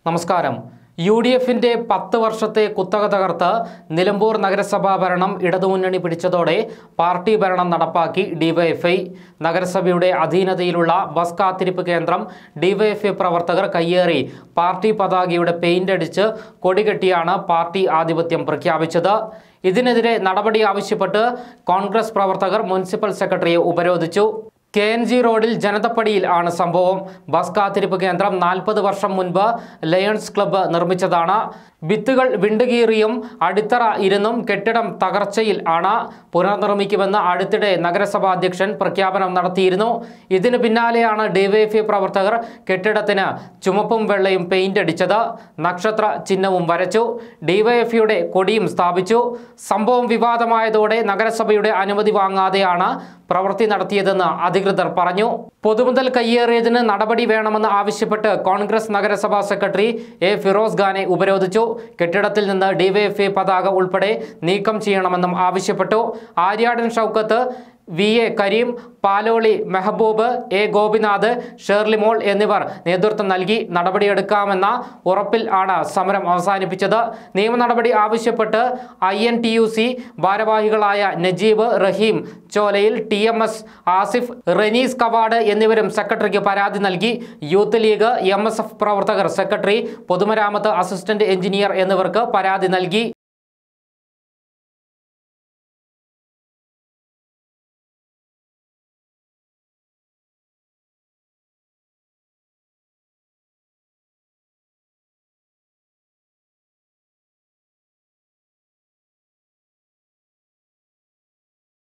നമസ്കാരം U D എഫിന്റെ പത്ത് വർഷത്തെ കുത്തക തകർത്ത് നിലമ്പൂർ നഗരസഭാ ഭരണം ഇടതുമുന്നണി പിടിച്ചതോടെ പാർട്ടി ഭരണം നടപ്പാക്കി ഡിവൈഎഫ്ഐ നഗരസഭയുടെ അധീനതയിലുള്ള ബസ് കാത്തിരിപ്പ് കേന്ദ്രം ഡിവൈഎഫ്ഐ പ്രവർത്തകർ കയ്യേറി പാർട്ടി പതാകയുടെ പെയിന്റ് അടിച്ച് കൊടികെട്ടിയാണ് പാർട്ടി ആധിപത്യം പ്രഖ്യാപിച്ചത് ഇതിനെതിരെ നടപടി ആവശ്യപ്പെട്ട് കോൺഗ്രസ് പ്രവർത്തകർ മുനിസിപ്പൽ സെക്രട്ടറിയെ ഉപരോധിച്ചു കെ എൻ ജി റോഡിൽ ജനതപ്പടിയിൽ ആണ് സംഭവം ബസ് കാത്തിരിപ്പ് കേന്ദ്രം നാൽപ്പത് വർഷം മുൻപ് ലയൺസ് ക്ലബ്ബ് നിർമ്മിച്ചതാണ് ഭിത്തുകൾ വിണ്ടുകീറിയും അടിത്തറ ഇരുന്നും കെട്ടിടം തകർച്ചയിൽ ആണ് പുനർനിർമ്മിക്കുമെന്ന് അടുത്തിടെ നഗരസഭാ അധ്യക്ഷൻ പ്രഖ്യാപനം നടത്തിയിരുന്നു ഇതിന് പിന്നാലെയാണ് ഡിവൈഎഫ്ഐ പ്രവർത്തകർ കെട്ടിടത്തിന് ചുമപ്പും വെള്ളയും പെയിന്റ് അടിച്ചത് നക്ഷത്ര ചിഹ്നവും വരച്ചു ഡിവൈഎഫ്ഐയുടെ കൊടിയും സ്ഥാപിച്ചു സംഭവം വിവാദമായതോടെ നഗരസഭയുടെ അനുമതി വാങ്ങാതെയാണ് പ്രവൃത്തി നടത്തിയതെന്ന് അധികൃതർ പറഞ്ഞു പൊതുമുതൽ കയ്യേറിയതിന് നടപടി വേണമെന്ന് ആവശ്യപ്പെട്ട് കോൺഗ്രസ് നഗരസഭാ സെക്രട്ടറി എ ഫിറോസ് ഖാനെ ഉപരോധിച്ചു കെട്ടിടത്തിൽ നിന്ന് ഡിവൈഎഫ്ഐ പതാക ഉൾപ്പെടെ നീക്കം ചെയ്യണമെന്നും ആവശ്യപ്പെട്ടു Aryadan Shoukath V A Kareem Paloli Mehaboob A Gopinath Sherlymol എന്നിവർ നേതൃത്വം നൽകി നടപടിയെടുക്കാമെന്ന ഉറപ്പിൽ ആണ് സമരം അവസാനിപ്പിച്ചത് നിയമ നടപടി ആവശ്യപ്പെട്ട് I N T U C ഭാരവാഹികളായ Najeeb Raheem Cholayil T M S Asif Ranees Kavad എന്നിവരും സെക്രട്ടറിക്ക് പരാതി നൽകി youth league M S F പ്രവർത്തകർ സെക്രട്ടറി പൊതുമരാമത്ത് അസിസ്റ്റന്റ് എഞ്ചിനീയർ എന്നിവർക്ക് പരാതി നൽകി